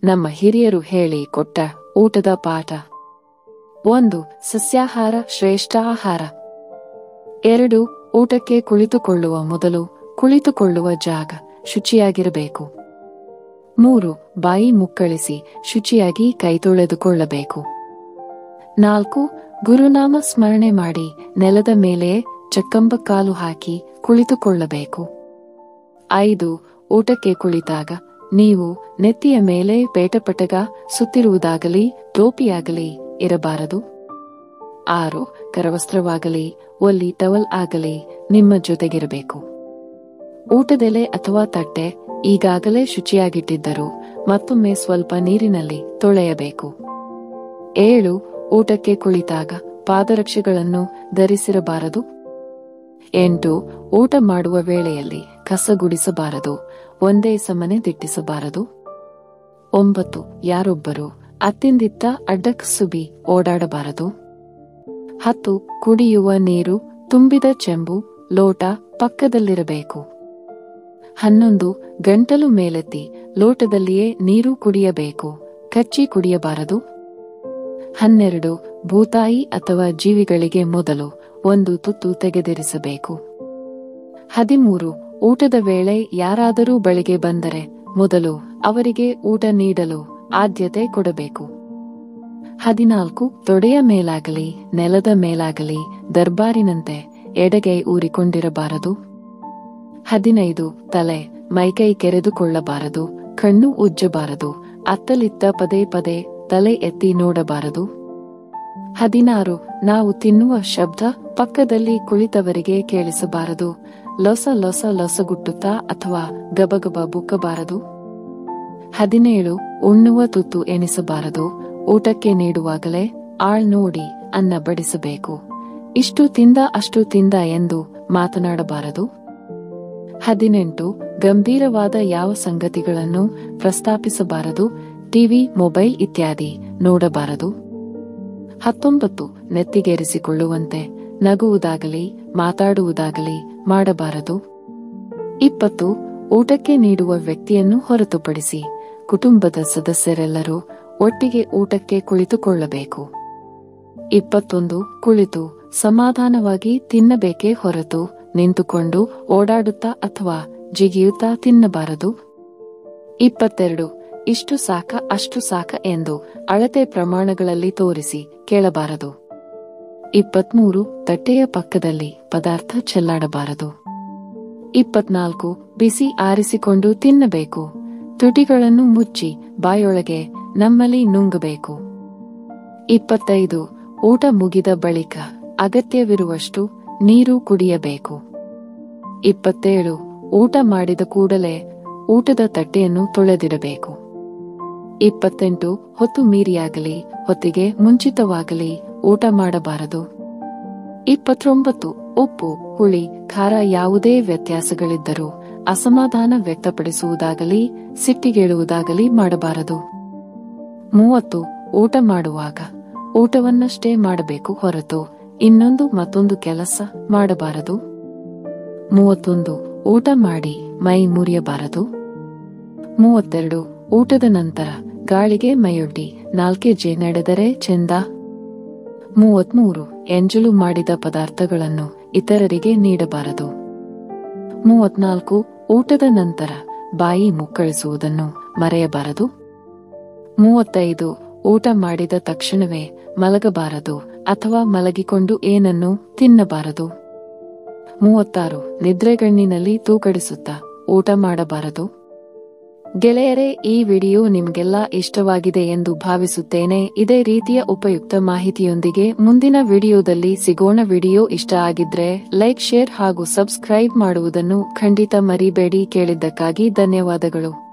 ನಮ್ಮ ಹಿರಿಯರು ಹೇಳಿ ಕೊಟ್ಟ ಊಟದ ಪಾಠ ಒಂದು ಸಸ್ಯಾಹಾರ ಶ್ರೇಷ್ಠ ಆಹಾರ ಎರಡು ಊಟಕ್ಕೆ ಕುಳಿತುಕೊಳ್ಳುವ ಮೊದಲು ಕುಳಿತುಕೊಳ್ಳುವ ಜಾಗ ಶುಚಿಯಾಗಿರಬೇಕು ಮೂರು ಬಾಯಿ ಮುಕ್ಕಳಿಸಿ ಶುಚಿಯಾಗಿ ಕೈ ತೊಳೆದುಕೊಳ್ಳಬೇಕು ನಾಲ್ಕು ಗುರುನಾಮ ಸ್ಮರಣೆ ಮಾಡಿ ನೆಲದ ಮೇಲೆ ಚಕ್ಕಂಬ ಕಾಲು ಹಾಕಿ ಕುಳಿತುಕೊಳ್ಳಬೇಕು ಐದು ಊಟಕ್ಕೆ ಕುಳಿತಾಗ ನೀವು ನೆತ್ತಿಯ ಮೇಲೆ ಪೇಟಪಟಗ ಸುತ್ತಿರುವುದಾಗಲಿ ಟೋಪಿಯಾಗಲಿ ಇರಬಾರದು ಆರು ಕರವಸ್ತ್ರವಾಗಲಿ ಒಲ್ಲಿ ಟವಲ್ ಆಗಲಿ ನಿಮ್ಮ ಜೊತೆಗಿರಬೇಕು ಊಟದೆಲೆ ಅಥವಾ ತಟ್ಟೆ ಈಗಾಗಲೇ ಶುಚಿಯಾಗಿಟ್ಟಿದ್ದರು ಮತ್ತೊಮ್ಮೆ ಸ್ವಲ್ಪ ನೀರಿನಲ್ಲಿ ತೊಳೆಯಬೇಕು ಏಳು ಊಟಕ್ಕೆ ಕುಳಿತಾಗ ಪಾದರಕ್ಷೆಗಳನ್ನು ಧರಿಸಿರಬಾರದು ಎಂಟು ಊಟ ಮಾಡುವ ವೇಳೆಯಲ್ಲಿ ಕಸ ಗುಡಿಸಬಾರದು ಒಂದೇ ಸಮನೆ ದಿಟ್ಟಿಸಬಾರದು ಒಂಬತ್ತು ಯಾರೊಬ್ಬರು ಅತ್ತಿಂದಿತ್ತ ಅಡ್ಡಕಸುಬಿ ಓಡಾಡಬಾರದು ಹತ್ತು ಕುಡಿಯುವ ನೀರು ತುಂಬಿದ ಚೆಂಬು ಲೋಟ ಪಕ್ಕದಲ್ಲಿರಬೇಕು ಹನ್ನೊಂದು ಗಂಟಲು ಮೇಲೆತ್ತಿ ಲೋಟದಲ್ಲಿಯೇ ನೀರು ಕುಡಿಯಬೇಕು ಕಚ್ಚಿ ಕುಡಿಯಬಾರದು ಹನ್ನೆರಡು ಭೂತಾಯಿ ಅಥವಾ ಜೀವಿಗಳಿಗೆ ಮೊದಲು ಒಂದು ತುತ್ತು ತೆಗೆದಿರಿಸಬೇಕು ಹದಿಮೂರು ಊಟದ ವೇಳೆ ಯಾರಾದರೂ ಬಳಿಗೆ ಬಂದರೆ ಮೊದಲು ಅವರಿಗೆ ಊಟ ನೀಡಲು ಆದ್ಯತೆ ಕೊಡಬೇಕು ಹದಿನಾಲ್ಕು ತೊಡೆಯ ಮೇಲಾಗಲಿ ನೆಲದ ಮೇಲಾಗಲಿ ದರ್ಬಾರಿನಂತೆ ಎಡಗೈ ಊರಿಕೊಂಡಿರಬಾರದು ಹದಿನೈದು ತಲೆ ಮೈಕೈ ಕೆರೆದುಕೊಳ್ಳಬಾರದು ಕಣ್ಣು ಉಜ್ಜಬಾರದು ಅತ್ತಲಿತ್ತ ಪದೇ ಪದೇ ತಲೆ ಎತ್ತಿ ನೋಡಬಾರದು ಹದಿನಾರು ನಾವು ತಿನ್ನುವ ಶಬ್ದ ಪಕ್ಕದಲ್ಲಿ ಕುಳಿತವರಿಗೆ ಕೇಳಿಸಬಾರದು ಲೊಸ ಲೊಸ ಲೊಸಗುಟ್ಟುತ್ತಾ ಅಥವಾ ಗಬಗಬ ಬುಕ್ಕಬಾರದು ಹದಿನೇಳು ಉಣ್ಣುವ ತುತ್ತು ಎನಿಸಬಾರದು ಊಟಕ್ಕೆ ನೀಡುವಾಗಲೇ ಆಳ್ ನೋಡಿ ಅನ್ನ ಬಡಿಸಬೇಕು ಇಷ್ಟು ತಿಂದ ಅಷ್ಟು ತಿಂದ ಎಂದು ಮಾತನಾಡಬಾರದು ಹದಿನೆಂಟು ಗಂಭೀರವಾದ ಯಾವ ಸಂಗತಿಗಳನ್ನು ಪ್ರಸ್ತಾಪಿಸಬಾರದು ಟಿವಿ ಮೊಬೈಲ್ ಇತ್ಯಾದಿ ನೋಡಬಾರದು ಹತ್ತೊಂಬತ್ತು ನೆತ್ತಿಗೇರಿಸಿಕೊಳ್ಳುವಂತೆ ನಗುವುದಾಗಲಿ ಮಾತಾಡುವುದಾಗಲಿ ಮಾಡಬಾರದು ಇಪ್ಪತ್ತು ಊಟಕ್ಕೆ ನೀಡುವ ವ್ಯಕ್ತಿಯನ್ನು ಹೊರತುಪಡಿಸಿ ಕುಟುಂಬದ ಸದಸ್ಯರೆಲ್ಲರೂ ಒಟ್ಟಿಗೆ ಊಟಕ್ಕೆ ಕುಳಿತುಕೊಳ್ಳಬೇಕು ಇಪ್ಪತ್ತೊಂದು ಕುಳಿತು ಸಮಾಧಾನವಾಗಿ ತಿನ್ನಬೇಕೇ ಹೊರತು ನಿಂತುಕೊಂಡು ಓಡಾಡುತ್ತಾ ಅಥವಾ ಜಿಗಿಯುತ್ತಾ ತಿನ್ನಬಾರದು ಇಪ್ಪತ್ತೆರಡು ಇಷ್ಟು ಸಾಕ ಅಷ್ಟು ಸಾಕ ಎಂದು ಅಳತೆ ಪ್ರಮಾಣಗಳಲ್ಲಿ ತೋರಿಸಿ ಕೇಳಬಾರದು ಇಪ್ಪತ್ಮೂರು ತಟ್ಟೆಯ ಪಕ್ಕದಲ್ಲಿ ಪದಾರ್ಥ ಚೆಲ್ಲಾಡಬಾರದು ಇಪ್ಪತ್ನಾಲ್ಕು ಬಿಸಿ ಆರಿಸಿಕೊಂಡು ತಿನ್ನಬೇಕು ತುಟಿಗಳನ್ನು ಮುಚ್ಚಿ ಬಾಯೊಳಗೆ ನಮ್ಮಲ್ಲಿ ನುಂಗಬೇಕು ಇಪ್ಪತ್ತೈದು ಊಟ ಮುಗಿದ ಬಳಿಕ ಅಗತ್ಯವಿರುವಷ್ಟು ನೀರು ಕುಡಿಯಬೇಕು ಇಪ್ಪತ್ತೇಳು ಊಟ ಮಾಡಿದ ಕೂಡಲೇ ಊಟದ ತಟ್ಟೆಯನ್ನು ತೊಳೆದಿಡಬೇಕು ಇಪ್ಪತ್ತೆಂಟು ಹೊತ್ತು ಮೀರಿಯಾಗಲಿ ಹೊತ್ತಿಗೆ ಮುಂಚಿತವಾಗಲಿ ಊಟ ಮಾಡಬಾರದು ಇಪ್ಪತ್ತೊಂಬತ್ತು ಉಪ್ಪು ಹುಳಿ ಖಾರ ಯಾವುದೇ ವ್ಯತ್ಯಾಸಗಳಿದ್ದರೂ ಅಸಮಾಧಾನ ವ್ಯಕ್ತಪಡಿಸುವುದಾಗಲಿ ಸಿಟ್ಟಿಗೇಳುವುದಾಗಲಿ ಮಾಡಬಾರದು ಮೂವತ್ತು ಊಟ ಮಾಡುವಾಗ ಊಟವನ್ನಷ್ಟೇ ಮಾಡಬೇಕು ಹೊರತು ಇನ್ನೊಂದು ಮತ್ತೊಂದು ಕೆಲಸ ಮಾಡಬಾರದು ಮೂವತ್ತೊಂದು ಊಟ ಮಾಡಿ ಮೈ ಮುರಿಯಬಾರದು ಮೂವತ್ತೆರಡು ಊಟದ ನಂತರ ಗಾಳಿಗೆ ಮೈಯೊಡ್ಡಿ ನಾಲ್ಕೆಜೆ ನಡೆದರೆ ಚೆಂದ ಮೂವತ್ಮೂರು ಎಂಜಲು ಮಾಡಿದ ಪದಾರ್ಥಗಳನ್ನು ಇತರರಿಗೆ ನೀಡಬಾರದು ಮೂವತ್ನಾಲ್ಕು ಊಟದ ನಂತರ ಬಾಯಿ ಮುಕ್ಕಳಿಸುವುದನ್ನು ಮರೆಯಬಾರದು ಮೂವತ್ತೈದು ಊಟ ಮಾಡಿದ ತಕ್ಷಣವೇ ಮಲಗಬಾರದು ಅಥವಾ ಮಲಗಿಕೊಂಡು ಏನನ್ನು ತಿನ್ನಬಾರದು ಮೂವತ್ತಾರು ನಿದ್ರೆಗಣ್ಣಿನಲ್ಲಿ ತೂಕಡಿಸುತ್ತಾ ಊಟ ಮಾಡಬಾರದು ಗೆಳೆಯರೇ ಈ ವಿಡಿಯೋ ನಿಮಗೆಲ್ಲ ಇಷ್ಟವಾಗಿದೆ ಎಂದು ಭಾವಿಸುತ್ತೇನೆ ಇದೇ ರೀತಿಯ ಉಪಯುಕ್ತ ಮಾಹಿತಿಯೊಂದಿಗೆ ಮುಂದಿನ ವಿಡಿಯೋದಲ್ಲಿ ಸಿಗೋಣ ವಿಡಿಯೋ ಇಷ್ಟ ಆಗಿದ್ರೆ ಲೈಕ್ ಶೇರ್ ಹಾಗೂ ಸಬ್ಸ್ಕ್ರೈಬ್ ಮಾಡುವುದನ್ನು ಖಂಡಿತ ಮರಿಬೇಡಿ ಕೇಳಿದ್ದಕ್ಕಾಗಿ ಧನ್ಯವಾದಗಳು